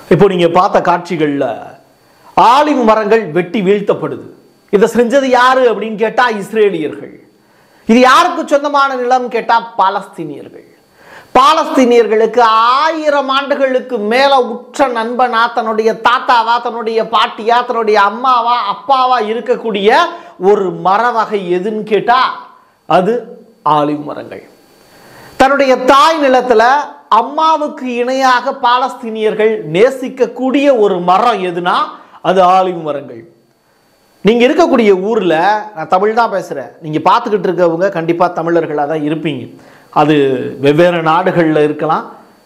இப்போ நீங்க பார்த்த காட்சிகள்ல ஆலிவ் மரங்கள் வெட்டி வீழ்த்தப்படுது இதை செஞ்சது யாரு அப்படின்னு கேட்டா இஸ்ரேலியர்கள் இது யாருக்கு சொந்தமான நிலம் கேட்டா பாலஸ்தீனியர்கள் பாலஸ்தீனியர்களுக்கு ஆயிரம் ஆண்டுகளுக்கு மேல உற்ற நண்பனா தன்னுடைய தாத்தாவா தன்னுடைய பாட்டியா தன்னுடைய அம்மாவா அப்பாவா இருக்கக்கூடிய ஒரு மர வகை எதுன்னு கேட்டா அது ஆலிவ் மரங்கள் தன்னுடைய தாய் நிலத்துல அம்மாவுக்கு இணையாக பாலஸ்தீனியர்கள் நேசிக்கக்கூடிய ஒரு மரம் எதுனா அது ஆலிவ் மரங்கள் நீங்க இருக்கக்கூடிய ஊர்ல நான் தமிழ் தான் பேசுறேன் நீங்க பார்த்துக்கிட்டு இருக்கவங்க கண்டிப்பா தமிழர்களா தான் இருப்பீங்க அது வெவ்வேறு நாடுகள்ல இருக்கலாம்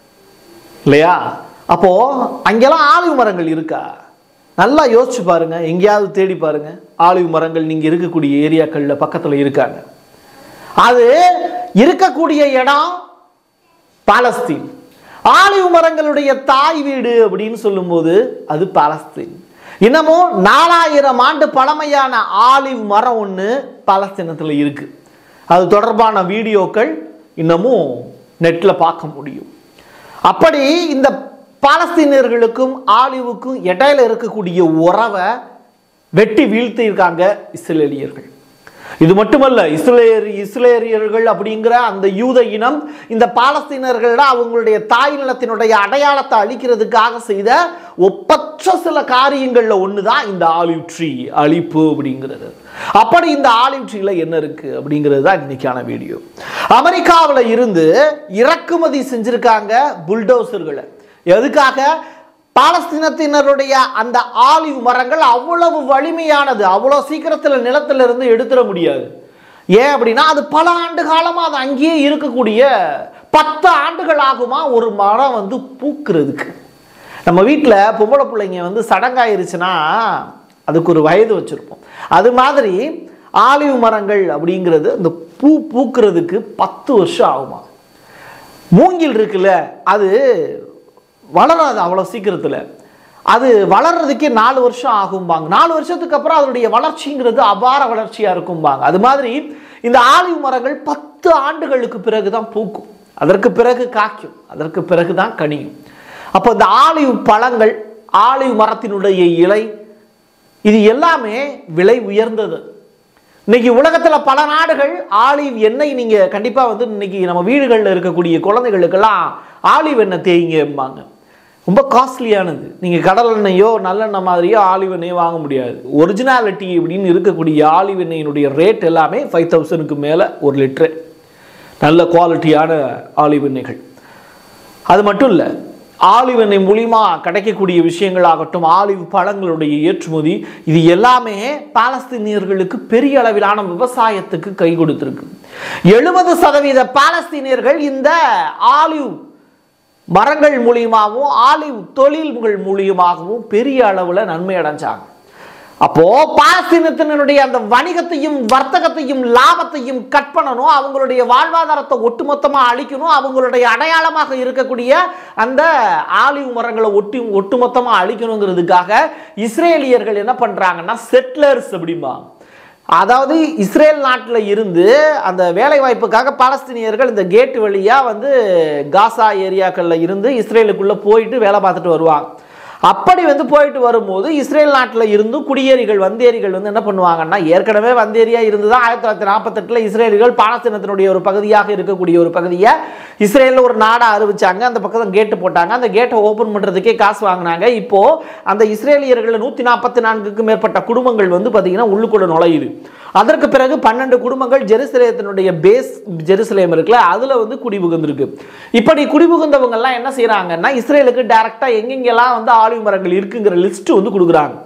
இல்லையா அப்போ அங்கெல்லாம் ஆலிவ் மரங்கள் இருக்கா நல்லா யோசிச்சு பாருங்க எங்கேயாவது தேடி பாருங்க ஆலிவ் மரங்கள் நீங்க இருக்கக்கூடிய ஏரியாக்கள்ல பக்கத்துல இருக்காங்க அது இருக்கக்கூடிய இடம் பாலஸ்தீன் ஆலிவ் மரங்களுடைய தாய் வீடு அப்படின்னு சொல்லும்போது அது பாலஸ்தீன் இன்னமும் நாலாயிரம் ஆண்டு பழமையான ஆலிவ் மரம் ஒன்று பாலஸ்தீனத்தில் இருக்கு அது தொடர்பான வீடியோக்கள் இன்னமும் நெட்டில் பார்க்க முடியும் அப்படி இந்த பாலஸ்தீனியர்களுக்கும் ஆலிவுக்கும் இடையில இருக்கக்கூடிய உறவை வெட்டி வீழ்த்தியிருக்காங்க இஸ்ரேலியர்கள் இது மட்டுமல்ல இஸ்ரேலியர் இஸ்ரேலியர்கள் அப்படிங்கிற அந்த யூத இனம் இந்த பாலஸ்தீனர்கள அவங்களுடைய தாய் நிலத்தினுடைய அடையாளத்தை அழிக்கிறதுக்காக செய்த ஒப்பற்ற சில காரியங்கள்ல ஒண்ணுதான் இந்த ஆலிவ் ட்ரீ அழிப்பு அப்படிங்கிறது அப்படி இந்த ஆலிவ் ட்ரீல என்ன இருக்கு அப்படிங்கிறது தான் இன்னைக்கான வீடியோ அமெரிக்காவில் இருந்து இறக்குமதி செஞ்சிருக்காங்க புல்டோசர்களை எதுக்காக பாலஸ்தீனத்தினருடைய அந்த ஆலிவ் மரங்கள் அவ்வளவு வலிமையானது அவ்வளோ சீக்கிரத்தில் நிலத்துல இருந்து எடுத்துட முடியாது ஏன் அப்படின்னா அது பல ஆண்டு காலமாக அது அங்கேயே இருக்கக்கூடிய பத்து ஆண்டுகள் ஆகுமா ஒரு மரம் வந்து பூக்கிறதுக்கு நம்ம வீட்டில் பொம்பளை பிள்ளைங்க வந்து சடங்காயிருச்சுன்னா அதுக்கு ஒரு வயது வச்சுருப்போம் அது மாதிரி ஆலிவ் மரங்கள் அப்படிங்கிறது அந்த பூ பூக்கிறதுக்கு பத்து வருஷம் ஆகுமா மூங்கில் இருக்குல்ல அது வளராது அவ்வளோ சீக்கிரத்தில் அது வளர்றதுக்கே நாலு வருஷம் ஆகும்பாங்க நாலு வருஷத்துக்கு அப்புறம் அதனுடைய வளர்ச்சிங்கிறது அபார வளர்ச்சியாக இருக்கும்பாங்க அது மாதிரி இந்த ஆலிவ் மரங்கள் பத்து ஆண்டுகளுக்கு பிறகு தான் பூக்கும் அதற்கு பிறகு காய்க்கும் அதற்கு பிறகு தான் கனியும் அப்போ இந்த ஆலிவ் பழங்கள் ஆலிவ் மரத்தினுடைய இலை இது எல்லாமே விலை உயர்ந்தது இன்னைக்கு உலகத்துல பல நாடுகள் ஆலிவ் எண்ணெய் நீங்க கண்டிப்பா வந்து இன்னைக்கு நம்ம வீடுகளில் இருக்கக்கூடிய குழந்தைகளுக்கெல்லாம் ஆலிவ் எண்ணெய் தேய்ங்கம்பாங்க ரொம்ப காஸ்ட்லியானது நீங்க கடல் எண்ணெயோ நல்லெண்ணெய் மாதிரியோ ஆலிவ் எண்ணெயோ வாங்க முடியாது ஒரிஜினாலிட்டி அப்படின்னு இருக்கக்கூடிய ஆலிவ் எண்ணெயினுடைய ரேட் எல்லாமே ஃபைவ் தௌசண்ட்க்கு மேலே ஒரு லிட்டரு நல்ல குவாலிட்டியான ஆலிவ் எண்ணெய்கள் அது மட்டும் இல்லை ஆலிவ் எண்ணெய் மூலியமா கிடைக்கக்கூடிய விஷயங்களாகட்டும் ஆலிவ் பழங்களுடைய ஏற்றுமதி இது எல்லாமே பாலஸ்தீனியர்களுக்கு பெரிய அளவிலான விவசாயத்துக்கு கை கொடுத்திருக்கு எழுபது சதவீத பாலஸ்தீனியர்கள் இந்த ஆலிவ் மரங்கள் மூலியமாகவும் ஆலிவ் தொழில்கள் மூலியமாகவும் பெரிய அளவில் நன்மை அடைஞ்சாங்க அப்போ பாலஸ்தீனத்தினருடைய அந்த வணிகத்தையும் வர்த்தகத்தையும் லாபத்தையும் கட் பண்ணணும் அவங்களுடைய வாழ்வாதாரத்தை ஒட்டுமொத்தமா அழிக்கணும் அவங்களுடைய அடையாளமாக இருக்கக்கூடிய அந்த ஆலிவ் மரங்களை ஒட்டி ஒட்டுமொத்தமா அழிக்கணுங்கிறதுக்காக இஸ்ரேலியர்கள் என்ன பண்றாங்கன்னா செட்லர்ஸ் அப்படிம்பாங்க அதாவது இஸ்ரேல் நாட்டில் இருந்து அந்த வேலை வாய்ப்புக்காக பாலஸ்தீனியர்கள் இந்த கேட் வழியாக வந்து காசா ஏரியாக்களில் இருந்து இஸ்ரேலுக்குள்ளே போயிட்டு வேலை பார்த்துட்டு வருவாங்க அப்படி வந்து போயிட்டு வரும்போது இஸ்ரேல் நாட்டில் இருந்தும் குடியேறிகள் வந்தேரிகள் வந்து என்ன பண்ணுவாங்கன்னா ஏற்கனவே வந்தேரியா இருந்து தான் ஆயிரத்தி தொள்ளாயிரத்தி நாற்பத்தெட்டில் இஸ்ரேலிகள் பாலஸ்தீனத்தினுடைய ஒரு பகுதியாக இருக்கக்கூடிய ஒரு பகுதியை இஸ்ரேலில் ஒரு நாடாக அறிவிச்சாங்க அந்த பக்கம் கேட்டு போட்டாங்க அந்த கேட்டை ஓப்பன் பண்ணுறதுக்கே காசு வாங்கினாங்க இப்போ அந்த இஸ்ரேலியர்கள் நூற்றி நாற்பத்தி நான்குக்கும் மேற்பட்ட குடும்பங்கள் வந்து பார்த்தீங்கன்னா உள்ளுக்குள்ள நுழையுது அதற்கு பிறகு பன்னெண்டு குடும்பங்கள் ஜெருசலேத்தினுடைய பேஸ் ஜெருசலேம் இருக்குல்ல அதில் வந்து குடிபுகுந்திருக்கு இப்படி குடிபுகுந்தவங்கெல்லாம் என்ன செய்கிறாங்கன்னா இஸ்ரேலுக்கு டைரெக்டாக எங்கெங்கெல்லாம் வந்து ஆலிவ் மரங்கள் இருக்குங்கிற லிஸ்ட் வந்து கொடுக்குறாங்க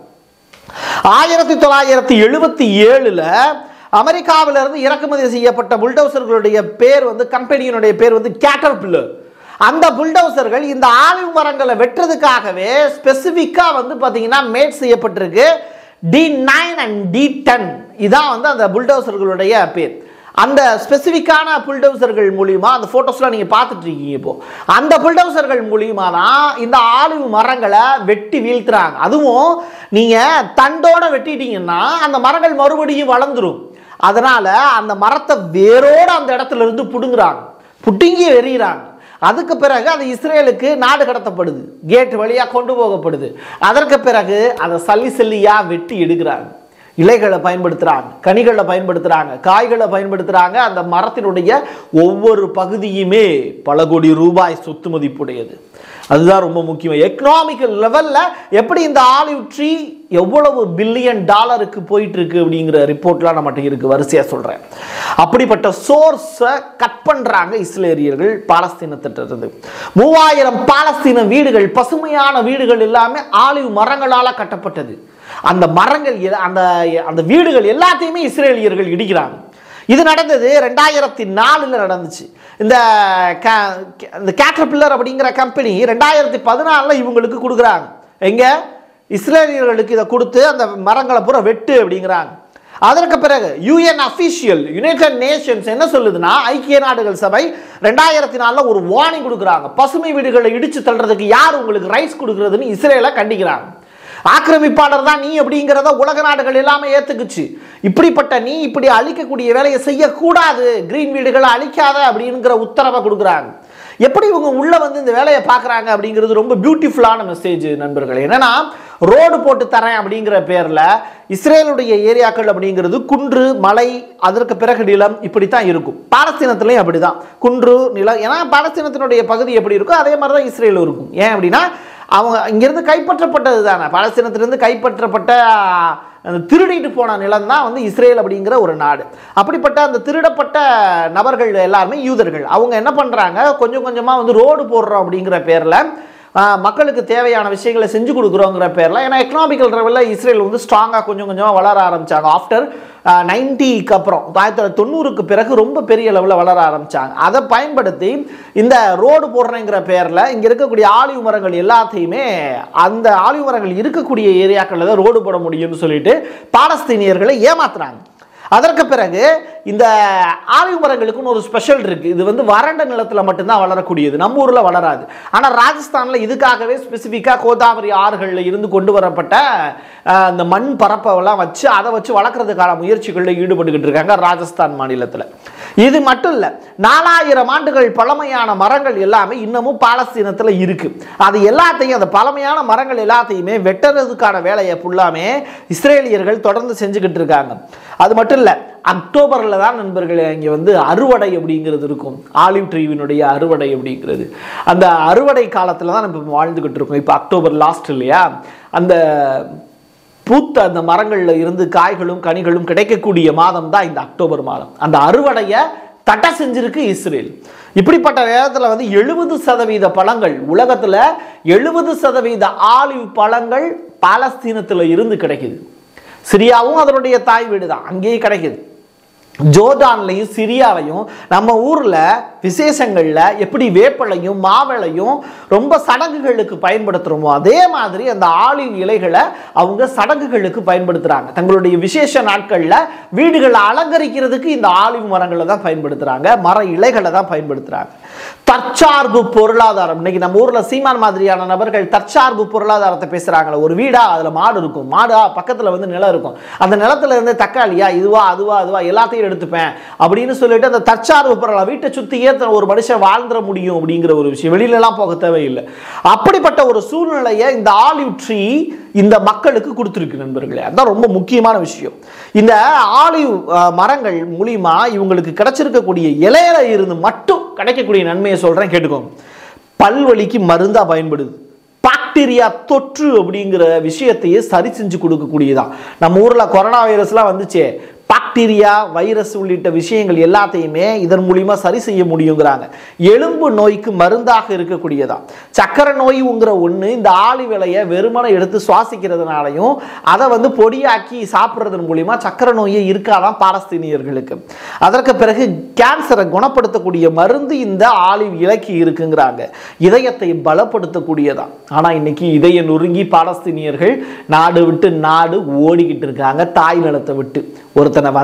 ஆயிரத்தி தொள்ளாயிரத்தி எழுபத்தி ஏழுல அமெரிக்காவில இருந்து இறக்குமதி செய்யப்பட்ட புல்டோசர்களுடைய பேர் வந்து கம்பெனியினுடைய பேர் வந்து கேட்டர் பில்லர் அந்த புல்டோசர்கள் இந்த ஆலிவ் மரங்களை வெட்டுறதுக்காகவே ஸ்பெசிஃபிக்காக வந்து பார்த்தீங்கன்னா மேட் செய்யப்பட்டிருக்கு T nine and T ten இதான் வந்து அந்த புல்டோசர்களுடைய பேர் அந்த ஸ்பெசிஃபிக்கான புல்டோசர்கள் மூலியமா அந்த ஃபோட்டோஸ்லாம் நீங்கள் பார்த்துட்டு இருக்கீங்க இப்போ அந்த புல்டோசர்கள் மூலியமா தான் இந்த ஆலிவ் மரங்களை வெட்டி வீழ்த்துறாங்க அதுவும் நீங்கள் தண்டோட வெட்டிட்டீங்கன்னா அந்த மரங்கள் மறுபடியும் வளர்ந்துரும் அதனால அந்த மரத்தை வேரோட அந்த இடத்துல இருந்து புடுங்குறாங்க புடுங்கி எறிகிறாங்க அதுக்கு பிறகு அது இஸ்ரேலுக்கு நாடு கடத்தப்படுது கேட் வழியா கொண்டு போகப்படுது அதற்கு பிறகு அதை சல்லி சல்லியா வெட்டி எடுக்கிறாங்க இலைகளை பயன்படுத்துறாங்க கனிகளை பயன்படுத்துறாங்க காய்களை பயன்படுத்துறாங்க அந்த மரத்தினுடைய ஒவ்வொரு பகுதியுமே பல கோடி ரூபாய் சொத்து மதிப்புடையது அதுதான் ரொம்ப முக்கியம் எக்கனாமிக்கல் லெவல்ல எப்படி இந்த ஆலிவ் ட்ரீ எவ்வளவு பில்லியன் டாலருக்கு போயிட்டு இருக்கு அப்படிங்கிற ரிப்போர்ட்லாம் நம்மகிட்ட இருக்கு வரிசையா சொல்றேன் அப்படிப்பட்ட சோர்ஸை கட் பண்றாங்க இஸ்ரேலியர்கள் பாலஸ்தீனத்திட்ட இருந்து மூவாயிரம் பாலஸ்தீன வீடுகள் பசுமையான வீடுகள் எல்லாமே ஆலிவ் மரங்களால கட்டப்பட்டது அந்த மரங்கள் எ- அந்த அந்த வீடுகள் எல்லாத்தையுமே இஸ்ரேலியர்கள் இடிக்கிறாங்க இது நடந்தது ரெண்டாயிரத்தி நாலில் நடந்துச்சு இந்த ca- ca- இந்த கேட்டர்பில்லர் அப்படிங்கிற கம்பெனி ரெண்டாயிரத்தி பதினாலில் இவங்களுக்கு கொடுக்குறாங்க எங்க இஸ்ரேலியர்களுக்கு இதை கொடுத்து அந்த மரங்களை பூரா வெட்டு அப்படிங்கிறாங்க அதற்கு பிறகு யூஎன் அஃபிஷியல் யுனைடெட் நேஷன்ஸ் என்ன சொல்லுதுன்னா ஐக்கிய நாடுகள் சபை ரெண்டாயிரத்தி நாலில் ஒரு வார்னிங் கொடுக்குறாங்க பசுமை வீடுகளை இடிச்சு தள்ளுறதுக்கு யார் உங்களுக்கு ரைட்ஸ் கொடுக்குறதுன்னு இஸ்ரேலை கண்டிக்கிறாங்க ஆக்கிரமிப்பாளர் தான் நீ அப்படிங்கிறத உலக நாடுகள் எல்லாமே ஏத்துக்குச்சு இப்படிப்பட்ட நீ இப்படி அழிக்கக்கூடிய வேலையை செய்யக்கூடாது கிரீன் வீடுகளை அழிக்காத அப்படிங்கிற உத்தரவை கொடுக்குறாங்க எப்படி இவங்க உள்ள வந்து இந்த வேலையை பார்க்குறாங்க அப்படிங்கிறது ரொம்ப பியூட்டிஃபுல்லான மெசேஜ் நண்பர்கள் என்னன்னா ரோடு போட்டு தரேன் அப்படிங்கிற பேரில் இஸ்ரேலுடைய ஏரியாக்கள் அப்படிங்கிறது குன்று மலை அதற்கு பிறகு நிலம் இப்படித்தான் இருக்கும் பாலஸ்தீனத்துலேயும் அப்படிதான் குன்று நிலம் ஏன்னா பாலஸ்தீனத்தினுடைய பகுதி எப்படி இருக்கோ அதே மாதிரி தான் இஸ்ரேலும் இருக்கும் ஏன் அப்படின்னா அவங்க இங்கிருந்து கைப்பற்றப்பட்டது தானே பாலஸ்தீனத்திலிருந்து கைப்பற்றப்பட்ட அந்த திருடிட்டு போன நிலம் தான் வந்து இஸ்ரேல் அப்படிங்கிற ஒரு நாடு அப்படிப்பட்ட அந்த திருடப்பட்ட நபர்கள் எல்லாருமே யூதர்கள் அவங்க என்ன பண்ணுறாங்க கொஞ்சம் கொஞ்சமாக வந்து ரோடு போடுறோம் அப்படிங்கிற பேரில் மக்களுக்கு தேவையான விஷயங்களை செஞ்சு கொடுக்குறோங்கிற பேரில் ஏன்னா எக்கனாமிக்கல் லெவலில் இஸ்ரேல் வந்து ஸ்ட்ராங்காக கொஞ்சம் கொஞ்சமாக வளர ஆரம்பிச்சாங்க ஆஃப்டர் நைன்டிக்கு அப்புறம் ஆயிரத்தி தொள்ளாயிரத்தி தொண்ணூறுக்கு பிறகு ரொம்ப பெரிய லெவலில் வளர ஆரம்பிச்சாங்க அதை பயன்படுத்தி இந்த ரோடு போடுறேங்கிற பேரில் இங்கே இருக்கக்கூடிய ஆலிவ் மரங்கள் எல்லாத்தையுமே அந்த ஆலிவ் மரங்கள் இருக்கக்கூடிய ஏரியாக்களில் தான் ரோடு போட முடியும்னு சொல்லிட்டு பாலஸ்தீனியர்களை ஏமாத்துறாங்க அதற்கு பிறகு இந்த ஆலிவ் மரங்களுக்குன்னு ஒரு ஸ்பெஷல் இருக்கு இது வந்து வறண்ட நிலத்தில் மட்டும்தான் வளரக்கூடியது நம்ம ஊரில் வளராது ஆனால் ராஜஸ்தானில் இதுக்காகவே ஸ்பெசிஃபிக்காக கோதாவரி ஆறுகளில் இருந்து கொண்டு வரப்பட்ட அஹ், இந்த மண் பரப்பெல்லாம் வச்சு அதை வச்சு வளர்க்குறதுக்கான முயற்சிகளில் ஈடுபட்டுக்கிட்டு இருக்காங்க ராஜஸ்தான் மாநிலத்தில் இது மட்டும் இல்லை நாலாயிரம் ஆண்டுகள் பழமையான மரங்கள் எல்லாமே இன்னமும் பாலஸ்தீனத்தில் இருக்கு அது எல்லாத்தையும் அந்த பழமையான மரங்கள் எல்லாத்தையுமே வெட்டுறதுக்கான வேலையை ஃபுல்லாமே இஸ்ரேலியர்கள் தொடர்ந்து செஞ்சுக்கிட்டு இருக்காங்க அது மட்டும் இல்லை அக்டோபரில் தான் நண்பர்களே இங்கே வந்து அறுவடை அப்படிங்கிறது இருக்கும் ஆலிவ் ட்ரீவினுடைய அறுவடை அப்படிங்கிறது அந்த அறுவடை காலத்தில் தான் நம்ம வாழ்ந்துக்கிட்டு இருக்கோம் இப்போ அக்டோபர் லாஸ்ட் இல்லையா அந்த பூத்த அந்த மரங்கள்ல இருந்து காய்களும் கனிகளும் கிடைக்கக்கூடிய மாதம் தான் இந்த அக்டோபர் மாதம் அந்த அறுவடையை தட்டை செஞ்சிருக்கு இஸ்ரேல் இப்படிப்பட்ட நேரத்தில் வந்து எழுபது சதவீத பழங்கள் உலகத்தில் எழுபது சதவீத ஆலிவ் பழங்கள் பாலஸ்தீனத்தில் இருந்து கிடைக்குது சிரியாவும் அதனுடைய தாய் வீடு தான் அங்கேயே கிடைக்குது ஜோர்டான்லையும் சிரியாலையும் நம்ம ஊரில் விசேஷங்களில் எப்படி வேப்பலையும் மாவளையும் ரொம்ப சடங்குகளுக்கு பயன்படுத்துகிறோமோ அதே மாதிரி அந்த ஆலிவ் இலைகளை அவங்க சடங்குகளுக்கு பயன்படுத்துகிறாங்க தங்களுடைய விசேஷ நாட்களில் வீடுகளை அலங்கரிக்கிறதுக்கு இந்த ஆலிவ் மரங்களை தான் பயன்படுத்துகிறாங்க மர இலைகளை தான் பயன்படுத்துகிறாங்க தற்சார்பு பொருளாதாரம் இன்னைக்கு நம்ம ஊரில் சீமான் மாதிரியான நபர்கள் தற்சார்பு பொருளாதாரத்தை பேசுகிறாங்களே ஒரு வீடா அதில் மாடு இருக்கும் மாடா பக்கத்தில் வந்து நிலம் இருக்கும் அந்த நிலத்துல இருந்து தக்காளியா இதுவா அதுவா அதுவா எல்லாத்தையும் எடுத்துப்பேன் அப்படின்னு சொல்லிட்டு அந்த தற்சார்பு பொருளாதாரம் வீட்டை சுற்றியே த- ஒரு மனுஷன் வாழ்ந்துட முடியும் அப்படிங்கிற ஒரு விஷயம் வெளியிலலாம் போக தேவையில்லை அப்படிப்பட்ட ஒரு சூழ்நிலையை இந்த ஆலிவ் ட்ரீ இந்த மக்களுக்கு கொடுத்துருக்கு நண்பர்களே அதான் ரொம்ப முக்கியமான விஷயம் இந்த ஆலிவ் அஹ், மரங்கள் மூலியமா இவங்களுக்கு கிடைச்சிருக்கக்கூடிய இலையில இருந்து மட்டும் கிடைக்கக்கூடிய நன்மையை சொல்றேன் கேட்டுக்கோங்க பல்வலிக்கு மருந்தா பயன்படுது பாக்டீரியா தொற்று அப்படிங்கிற விஷயத்தையே சரி செஞ்சு கொடுக்கக்கூடியதான் நம்ம ஊர்ல கொரோனா வைரஸ்லாம் வந்துச்சே பாக்டீரியா வைரஸ் உள்ளிட்ட விஷயங்கள் எல்லாத்தையுமே இதன் மூலியமா சரி செய்ய முடியுங்கிறாங்க எலும்பு நோய்க்கு மருந்தாக இருக்கக்கூடியதா சக்கரை நோய்ங்கிற ஒன்று இந்த ஆலிவ் இலையை வெறுமனை எடுத்து சுவாசிக்கிறதுனாலையும் அதை வந்து பொடியாக்கி சாப்பிட்றதன் மூலியமா சக்கரை நோயே இருக்காதான் பாலஸ்தீனியர்களுக்கு அதற்கு பிறகு கேன்சரை குணப்படுத்தக்கூடிய மருந்து இந்த ஆலிவ் இலைக்கு இருக்குங்கிறாங்க இதயத்தை பலப்படுத்தக்கூடியதா ஆனா இன்னைக்கு இதய நொறுங்கி பாலஸ்தீனியர்கள் நாடு விட்டு நாடு ஓடிக்கிட்டு இருக்காங்க தாய் நிலத்தை விட்டு ஒருத்தனை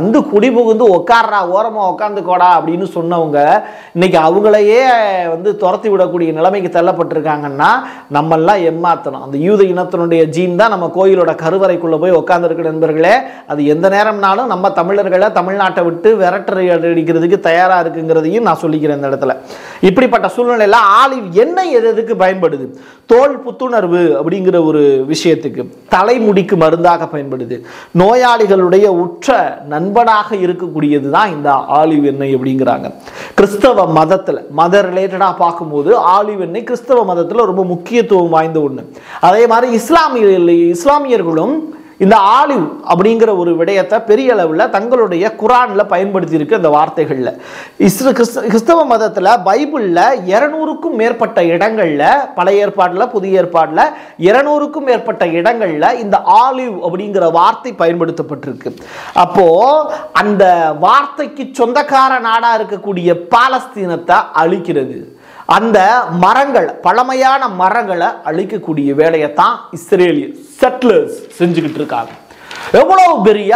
வந்து குடி புகுந்து உட்கார்றா ஓரமாக உட்காந்துக்கோடா அப்படின்னு சொன்னவங்க இன்னைக்கு அவங்களையே வந்து துரத்தி விடக்கூடிய நிலைமைக்கு தள்ளப்பட்டிருக்காங்கன்னா நம்மெல்லாம் ஏமாத்தணும் அந்த யூத இனத்தினுடைய ஜீன் தான் நம்ம கோயிலோட கருவறைக்குள்ளே போய் உட்காந்துருக்கிற நண்பர்களே அது எந்த நேரம்னாலும் நம்ம தமிழர்களை தமிழ்நாட்டை விட்டு விரட்டரை அடிக்கிறதுக்கு தயாராக இருக்குங்கிறதையும் நான் சொல்லிக்கிறேன் இந்த இடத்துல இப்படிப்பட்ட சூழ்நிலையில் ஆலிவ் எண்ணெய் எது எதுக்கு பயன்படுது தோல் புத்துணர்வு அப்படிங்கிற ஒரு விஷயத்துக்கு தலைமுடிக்கு மருந்தாக பயன்படுது நோயாளிகளுடைய உற்ற நண்பனாக இருக்கக்கூடியது தான் இந்த ஆலிவ் எண்ணெய் அப்படிங்கிறாங்க கிறிஸ்தவ மதத்தில் மத ரிலேட்டடாக பார்க்கும்போது ஆலிவ் எண்ணெய் கிறிஸ்தவ மதத்தில் ரொம்ப முக்கியத்துவம் வாய்ந்த ஒன்று அதே மாதிரி இஸ்லாமிய இஸ்லாமியர்களும் இந்த ஆலிவ் அப்படிங்கிற ஒரு விடயத்தை பெரிய அளவில் தங்களுடைய குரானில் பயன்படுத்தி இருக்கு அந்த வார்த்தைகளில் இஸ்ர கிறிஸ்த கிறிஸ்தவ மதத்தில் பைபிளில் இருநூறுக்கும் மேற்பட்ட இடங்களில் பழைய ஏற்பாட்டில் புதிய ஏற்பாட்டில் இருநூறுக்கும் மேற்பட்ட இடங்களில் இந்த ஆலிவ் அப்படிங்கிற வார்த்தை பயன்படுத்தப்பட்டிருக்கு அப்போ அந்த வார்த்தைக்கு சொந்தக்கார நாடாக இருக்கக்கூடிய பாலஸ்தீனத்தை அழிக்கிறது அந்த மரங்கள் பழமையான மரங்களை அழிக்கக்கூடிய வேலையை தான் இஸ்ரேலியர் செட்டிலர்ஸ் செஞ்சுக்கிட்டு இருக்காங்க எவ்வளவு பெரிய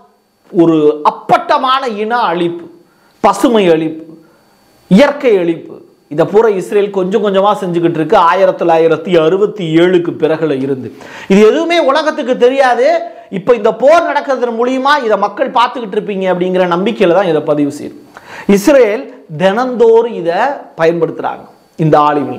ஒரு அப்பட்டமான இன அழிப்பு பசுமை அழிப்பு இயற்கை அழிப்பு இதை பூரா இஸ்ரேல் கொஞ்சம் கொஞ்சமாக செஞ்சுக்கிட்டு இருக்கு ஆயிரத்தி தொள்ளாயிரத்தி அறுபத்தி ஏழுக்கு பிறகுல இருந்து இது எதுவுமே உலகத்துக்கு தெரியாது இப்போ இந்த போர் நடக்கிறதன் மூலியமா இதை மக்கள் பார்த்துக்கிட்டு இருப்பீங்க அப்படிங்கிற நம்பிக்கையில தான் இதை பதிவு செய்யும் இஸ்ரேல் தினந்தோறும் இதை பயன்படுத்துகிறாங்க இந்த ஆலிவில்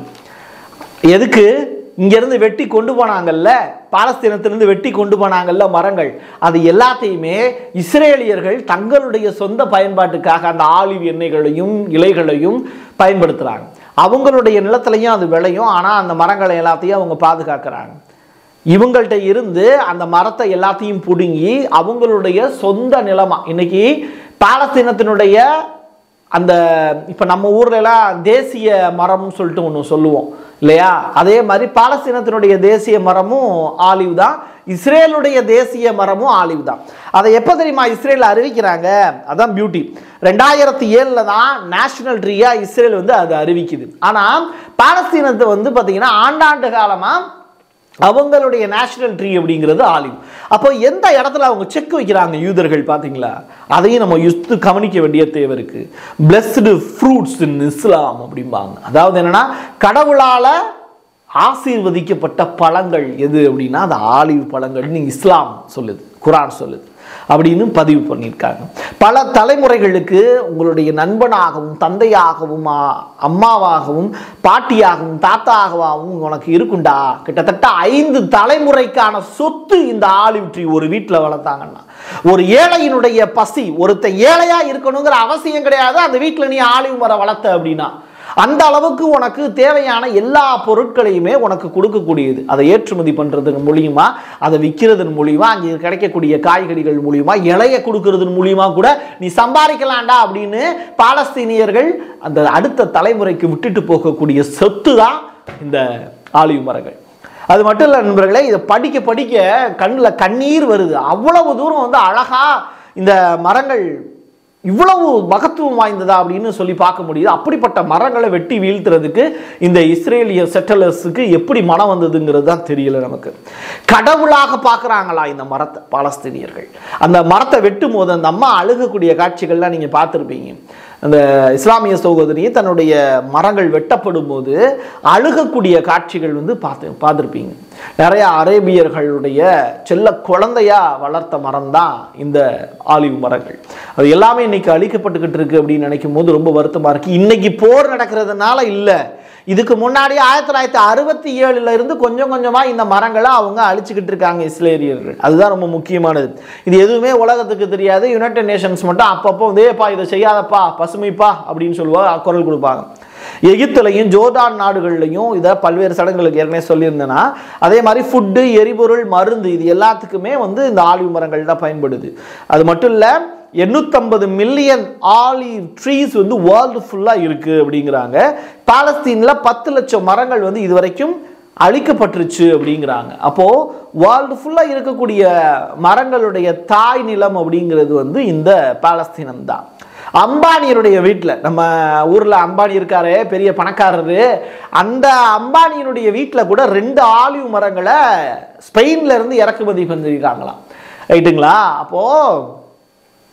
எதுக்கு இங்கேருந்து வெட்டி கொண்டு போனாங்கல்ல பாலஸ்தீனத்திலிருந்து வெட்டி கொண்டு போனாங்கல்ல மரங்கள் அது எல்லாத்தையுமே இஸ்ரேலியர்கள் தங்களுடைய சொந்த பயன்பாட்டுக்காக அந்த ஆலிவ் எண்ணெய்களையும் இலைகளையும் பயன்படுத்துகிறாங்க அவங்களுடைய நிலத்திலையும் அது விளையும் ஆனால் அந்த மரங்களை எல்லாத்தையும் அவங்க பாதுகாக்கிறாங்க இவங்கள்ட்ட இருந்து அந்த மரத்தை எல்லாத்தையும் பிடுங்கி அவங்களுடைய சொந்த நிலமா இன்னைக்கு பாலஸ்தீனத்தினுடைய அந்த இப்போ நம்ம ஊர்ல எல்லாம் தேசிய மரம்னு சொல்லிட்டு ஒன்று சொல்லுவோம் இல்லையா அதே மாதிரி பாலஸ்தீனத்தினுடைய தேசிய மரமும் ஆலிவ் தான் இஸ்ரேலுடைய தேசிய மரமும் ஆலிவ் தான் அதை எப்போ தெரியுமா இஸ்ரேல் அறிவிக்கிறாங்க அதான் பியூட்டி ரெண்டாயிரத்தி ஏழில் தான் நேஷனல் ட்ரீயா இஸ்ரேல் வந்து அது அறிவிக்குது ஆனால் பாலஸ்தீனத்தை வந்து பார்த்தீங்கன்னா ஆண்டாண்டு காலமாக அவங்களுடைய நேஷனல் ட்ரீ அப்படிங்கிறது ஆலிவ் அப்போ எந்த இடத்துல அவங்க செக் வைக்கிறாங்க யூதர்கள் பார்த்தீங்களா அதையும் நம்ம யுஸ்து கவனிக்க வேண்டிய தேவை இருக்கு பிளஸ்டு ஃப்ரூட்ஸ் இன் இஸ்லாம் அப்படிம்பாங்க அதாவது என்னன்னா கடவுளால ஆசீர்வதிக்கப்பட்ட பழங்கள் எது அப்படின்னா அது ஆலிவ் பழங்கள்னு இஸ்லாம் சொல்லுது குரான் சொல்லுது அப்படின்னு பதிவு பண்ணியிருக்காங்க பல தலைமுறைகளுக்கு உங்களுடைய நண்பனாகவும் தந்தையாகவும் ஆ- அம்மாவாகவும் பாட்டியாகவும் தாத்தாகவும் உனக்கு இருக்குண்டா கிட்டத்தட்ட ஐந்து தலைமுறைக்கான சொத்து இந்த ஆலிவ் ட்ரீ ஒரு வீட்டில் வளர்த்தாங்கன்னா ஒரு ஏழையினுடைய பசி ஒருத்தன் ஏழையா இருக்கணுங்கிற அவசியம் கிடையாது அந்த வீட்டில் நீ ஆலிவ் மரம் வளர்த்த அப்படின்னா அந்த அளவுக்கு உனக்கு தேவையான எல்லா பொருட்களையுமே உனக்கு கொடுக்கக்கூடியது அதை ஏற்றுமதி பண்ணுறதன் மூலியமா அதை விற்கிறதன் மூலியமா அங்கே கிடைக்கக்கூடிய காய்கறிகள் மூலியமா இலைய கொடுக்கறதன் மூலியமா கூட நீ சம்பாதிக்கலாம்டா அப்படின்னு பாலஸ்தீனியர்கள் அந்த அடுத்த தலைமுறைக்கு விட்டுட்டு போகக்கூடிய சொத்து தான் இந்த ஆலிவ் மரங்கள் அது மட்டும் இல்லை நண்பர்களே இதை படிக்க படிக்க கண்ணில் கண்ணீர் வருது அவ்வளவு தூரம் வந்து அழகா இந்த மரங்கள் இவ்வளவு மகத்துவம் வாய்ந்ததா அப்படின்னு சொல்லி பார்க்க முடியுது அப்படிப்பட்ட மரங்களை வெட்டி வீழ்த்துறதுக்கு இந்த இஸ்ரேலிய செட்டலர்ஸுக்கு எப்படி மனம் வந்ததுங்கிறது தான் தெரியல நமக்கு கடவுளாக பார்க்குறாங்களா இந்த மரத்தை பாலஸ்தீனியர்கள் அந்த மரத்தை வெட்டும் போது அந்த அம்மா அழுகக்கூடிய காட்சிகள்லாம் நீங்கள் பார்த்துருப்பீங்க அந்த இஸ்லாமிய சகோதரி தன்னுடைய மரங்கள் வெட்டப்படும் போது அழுகக்கூடிய காட்சிகள் வந்து பார்த்து பார்த்துருப்பீங்க நிறைய அரேபியர்களுடைய செல்ல குழந்தையா வளர்த்த மரம் தான் இந்த ஆலிவ் மரங்கள் அது எல்லாமே இன்னைக்கு அழிக்கப்பட்டுக்கிட்டு இருக்கு அப்படின்னு நினைக்கும் போது ரொம்ப வருத்தமா இருக்கு இன்னைக்கு போர் நடக்கிறதுனால இல்லை இதுக்கு முன்னாடி ஆயிரத்தி தொள்ளாயிரத்தி அறுபத்தி ஏழுல இருந்து கொஞ்சம் கொஞ்சமா இந்த மரங்களை அவங்க அழிச்சுக்கிட்டு இருக்காங்க இஸ்ரேலியர்கள் அதுதான் ரொம்ப முக்கியமானது இது எதுவுமே உலகத்துக்கு தெரியாது யுனைடெட் நேஷன்ஸ் மட்டும் அப்பப்போ வந்து "ஏப்பா இதை செய்யாதப்பா பசுமைப்பா அப்படின்னு சொல்லுவாங்க குரல் கொடுப்பாங்க எகிப்துலையும் ஜோர்டான் நாடுகள்லையும் இதை பல்வேறு சடங்குகளுக்கு ஏற்கனவே சொல்லியிருந்தேன்னா அதே மாதிரி ஃபுட்டு எரிபொருள் மருந்து இது எல்லாத்துக்குமே வந்து இந்த ஆலிவ் மரங்கள் தான் பயன்படுது அது மட்டும் இல்லை எண்ணூற்றம்பது மில்லியன் ஆலிவ் ட்ரீஸ் வந்து வேர்ல்டு ஃபுல்லாக இருக்குது அப்படிங்கிறாங்க பாலஸ்தீனில் பத்து லட்சம் மரங்கள் வந்து இது வரைக்கும் அழிக்கப்பட்டுருச்சு அப்படிங்கிறாங்க அப்போது வேர்ல்டு ஃபுல்லாக இருக்கக்கூடிய மரங்களுடைய தாய் நிலம் அப்படிங்கிறது வந்து இந்த பாலஸ்தீனம் தான் அம்பானியருடைய வீட்டில் நம்ம ஊரில் அம்பானி இருக்காரு பெரிய பணக்காரரு அந்த அம்பானியினுடைய வீட்டில் கூட ரெண்டு ஆலிவ் மரங்களை ஸ்பெயின்ல இருந்து இறக்குமதி பண்ணியிருக்காங்களாம் ரைட்டுங்களா அப்போது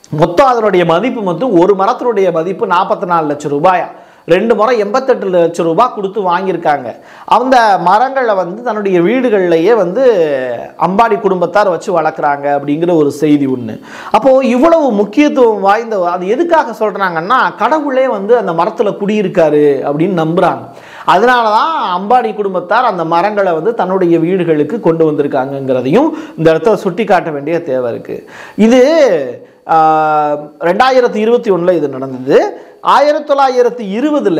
மொத்தம் அதனுடைய மதிப்பு மொத்தம் ஒரு மரத்தினுடைய மதிப்பு நாற்பத்தி நாலு லட்சம் ரூபாயா ரெண்டு முறை எண்பத்தெட்டு லட்சம் ரூபாய் கொடுத்து வாங்கியிருக்காங்க அந்த மரங்களை வந்து தன்னுடைய வீடுகள்லையே வந்து அம்பானி குடும்பத்தார் வச்சு வளர்க்குறாங்க அப்படிங்கிற ஒரு செய்தி ஒன்று அப்போது இவ்வளவு முக்கியத்துவம் வாய்ந்த அது எதுக்காக சொல்கிறாங்கன்னா கடவுளே வந்து அந்த மரத்தில் குடியிருக்காரு அப்படின்னு நம்புகிறாங்க அதனால தான் அம்பானி குடும்பத்தார் அந்த மரங்களை வந்து தன்னுடைய வீடுகளுக்கு கொண்டு வந்திருக்காங்கங்கிறதையும் இந்த இடத்துல சுட்டி காட்ட வேண்டிய தேவை இருக்குது இது ஆஹ், ரெண்டாயிரத்தி இருபத்தி ஒன்றில் இது நடந்தது ஆயிரத்தி தொள்ளாயிரத்தி இருபதில்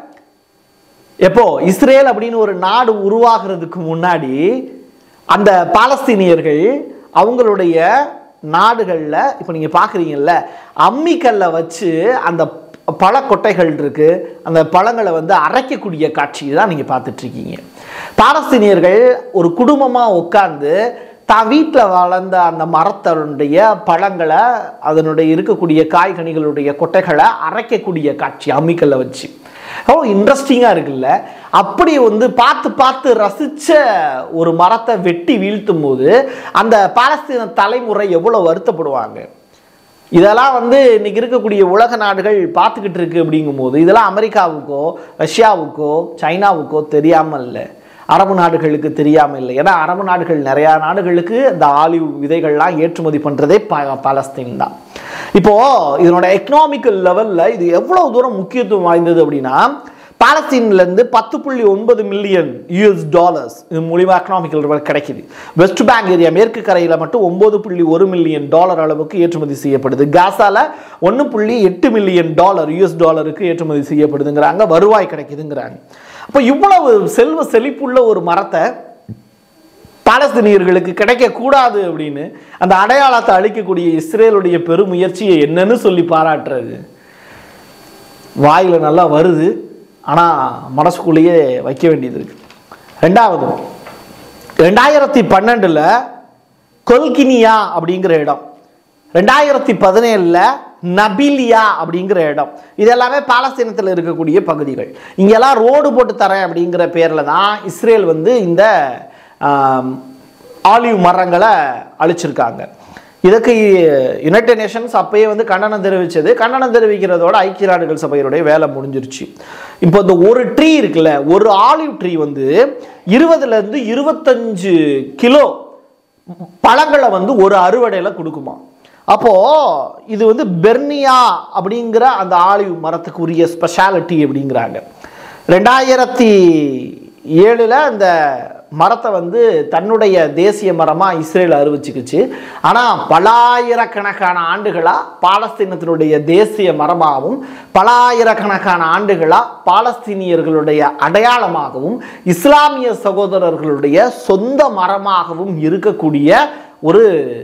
எப்போ இஸ்ரேல் அப்படின்னு ஒரு நாடு உருவாகிறதுக்கு முன்னாடி அந்த பாலஸ்தீனியர்கள் அவங்களுடைய நாடுகளில் இப்போ நீங்கள் பார்க்குறீங்கல்ல அம்மிக்கல்லை வச்சு அந்த பழக்கொட்டைகள் இருக்கு அந்த பழங்களை வந்து அரைக்கக்கூடிய காட்சி தான் நீங்கள் பார்த்துட்ருக்கீங்க பாலஸ்தீனியர்கள் ஒரு குடும்பமாக உட்கார்ந்து தான் வீட்டில் வளர்ந்த அந்த மரத்தனுடைய பழங்களை அதனுடைய இருக்கக்கூடிய காய்கனிகளுடைய கொட்டைகளை அரைக்கக்கூடிய காட்சி அம்மிக்கல்லை வச்சு ஓ இன்ட்ரெஸ்டிங்காக இருக்குல்ல அப்படி வந்து பார்த்து பார்த்து ரசித்த ஒரு மரத்தை வெட்டி வீழ்த்தும் போது அந்த பாலஸ்தீன தலைமுறை எவ்வளோ வருத்தப்படுவாங்க இதெல்லாம் வந்து இன்னைக்கு இருக்கக்கூடிய உலக நாடுகள் பார்த்துக்கிட்டு இருக்கு அப்படிங்கும்போது இதெல்லாம் அமெரிக்காவுக்கோ ரஷ்யாவுக்கோ சைனாவுக்கோ தெரியாமல் இல்லை அரபு நாடுகளுக்கு தெரியாமல் இல்லை ஏன்னா அரபு நாடுகள் நிறையா நாடுகளுக்கு இந்த ஆலிவ் விதைகள்லாம் ஏற்றுமதி பண்ணுறதே பா பாலஸ்தீன் தான் இப்போ இதனோட எக்கனாமிக்கல் லெவலில் இது எவ்வளவு தூரம் முக்கியத்துவம் வாய்ந்தது அப்படின்னா பாலஸ்தீன்லேருந்து பத்து புள்ளி ஒன்பது மில்லியன் யூஎஸ் டாலர்ஸ் இது மூலிமா எக்கனாமிக்கல் கிடைக்குது வெஸ்ட் பேங்க் ஏரியா மேற்கு கரையில் மட்டும் ஒம்பது புள்ளி ஒரு மில்லியன் டாலர் அளவுக்கு ஏற்றுமதி செய்யப்படுது காசால ஒன்று புள்ளி எட்டு மில்லியன் டாலர் யூஎஸ் டாலருக்கு ஏற்றுமதி செய்யப்படுதுங்கிறாங்க வருவாய் கிடைக்குதுங்கிறாங்க அப்போ இவ்வளவு செல்வ செழிப்புள்ள ஒரு மரத்தை பாலஸ்தீனியர்களுக்கு கிடைக்கக்கூடாது அப்படின்னு அந்த அடையாளத்தை அழிக்கக்கூடிய இஸ்ரேலுடைய பெருமுயற்சியை என்னன்னு சொல்லி பாராட்டுறது வாயில் நல்லா வருது ஆனால் மனசுக்குள்ளேயே வைக்க வேண்டியது இருக்கு ரெண்டாவது ரெண்டாயிரத்தி பன்னெண்டில் கொல்கினியா அப்படிங்கிற இடம் ரெண்டாயிரத்தி பதினேழில் நபிலியா அப்படிங்கிற இடம் இது எல்லாமே பாலஸ்தீனத்தில் இருக்கக்கூடிய பகுதிகள் இங்கெல்லாம் ரோடு போட்டு தரேன் அப்படிங்கிற பேரில் தான் இஸ்ரேல் வந்து இந்த ஆம், ஆலிவ் மரங்களை அழிச்சிருக்காங்க இதுக்கு யுனைடெட் நேஷன்ஸ் அப்பயே வந்து கண்டனம் தெரிவித்தது கண்டனம் தெரிவிக்கிறதோட ஐக்கிய நாடுகள் சபையினுடைய வேலை முடிஞ்சிருச்சு இப்போ இந்த ஒரு ட்ரீ இருக்குல்ல ஒரு ஆலிவ் ட்ரீ வந்து இருபதுலேருந்து இருபத்தஞ்சு கிலோ பழங்களை வந்து ஒரு அறுவடையில் கொடுக்குமா அப்போ இது வந்து பெர்னியா அப்படிங்கிற அந்த ஆலிவ் மரத்துக்கு உரிய ஸ்பெஷாலிட்டி அப்படிங்கிறாங்க ரெண்டாயிரத்தி ஏழில் அந்த மரத்தை வந்து தன்னுடைய தேசிய மரமாக இஸ்ரேல் அறிவிச்சுக்குச்சு ஆனால் பலாயிரக்கணக்கான ஆண்டுகளாக பாலஸ்தீனத்தினுடைய தேசிய மரமாகவும் பலாயிரக்கணக்கான ஆண்டுகளாக பாலஸ்தீனியர்களுடைய அடையாளமாகவும் இஸ்லாமிய சகோதரர்களுடைய சொந்த மரமாகவும் இருக்கக்கூடிய ஒரு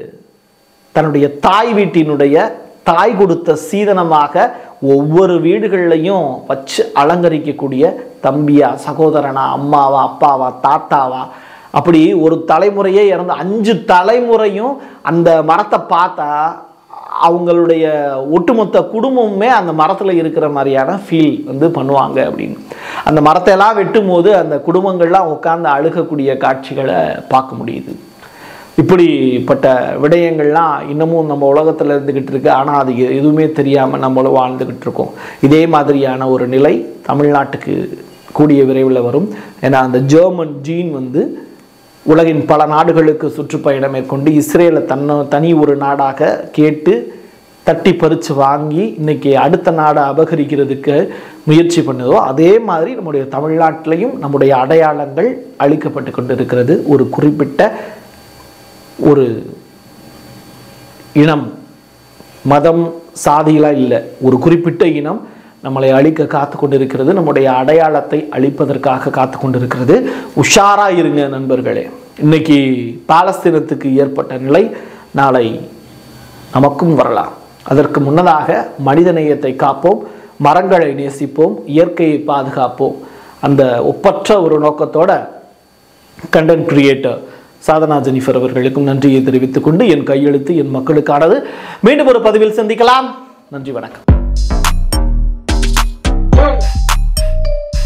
தன்னுடைய தாய் வீட்டினுடைய தாய் கொடுத்த சீதனமாக ஒவ்வொரு வீடுகள்லையும் வச்சு அலங்கரிக்கக்கூடிய தம்பியா சகோதரனா அம்மாவா அப்பாவா தாத்தாவா அப்படி ஒரு தலைமுறையே இறந்து அஞ்சு தலைமுறையும் அந்த மரத்தை பார்த்தா அவங்களுடைய ஒட்டுமொத்த குடும்பமுமே அந்த மரத்தில் இருக்கிற மாதிரியான ஃபீல் வந்து பண்ணுவாங்க அப்படின்னு அந்த மரத்தை எல்லாம் வெட்டும் போது அந்த குடும்பங்கள்லாம் உட்கார்ந்து அழுகக்கூடிய காட்சிகளை பார்க்க முடியுது இப்படிப்பட்ட விடயங்கள்லாம் இன்னமும் நம்ம உலகத்தில் இருந்துக்கிட்டு இருக்கு ஆனால் அது எ- எதுவுமே தெரியாமல் நம்மளும் வாழ்ந்துக்கிட்டு இருக்கோம் இதே மாதிரியான ஒரு நிலை தமிழ்நாட்டுக்கு கூடிய விரைவில் வரும் ஏன்னா அந்த ஜெர்மன் ஜீன் வந்து உலகின் பல நாடுகளுக்கு சுற்றுப்பயணம் மேற்கொண்டு இஸ்ரேலை தன்ன தனி ஒரு நாடாக கேட்டு தட்டி பறித்து வாங்கி இன்னைக்கு அடுத்த நாடை அபகரிக்கிறதுக்கு முயற்சி பண்ணுதோ அதே மாதிரி நம்முடைய தமிழ்நாட்டிலையும் நம்முடைய அடையாளங்கள் அழிக்கப்பட்டு கொண்டு இருக்கிறது ஒரு குறிப்பிட்ட ஒரு இனம் மதம் சாதியெல்லாம் இல்லை ஒரு குறிப்பிட்ட இனம் நம்மளை அழிக்க காத்து கொண்டிருக்கிறது நம்முடைய அடையாளத்தை அழிப்பதற்காக காத்து கொண்டிருக்கிறது உஷாரா இருங்க நண்பர்களே இன்னைக்கு பாலஸ்தீனத்துக்கு ஏற்பட்ட நிலை நாளை நமக்கும் வரலாம் அதற்கு முன்னதாக மனிதநேயத்தை காப்போம் மரங்களை நேசிப்போம் இயற்கையை பாதுகாப்போம் அந்த ஒப்பற்ற ஒரு நோக்கத்தோட கண்டென்ட் கிரியேட்டர் சாதனா ஜெனிஃபர் அவர்களுக்கும் நன்றியை தெரிவித்துக் கொண்டு என் கையெழுத்து என் மக்களுக்கானது மீண்டும் ஒரு பதிவில் சந்திக்கலாம் நன்றி வணக்கம்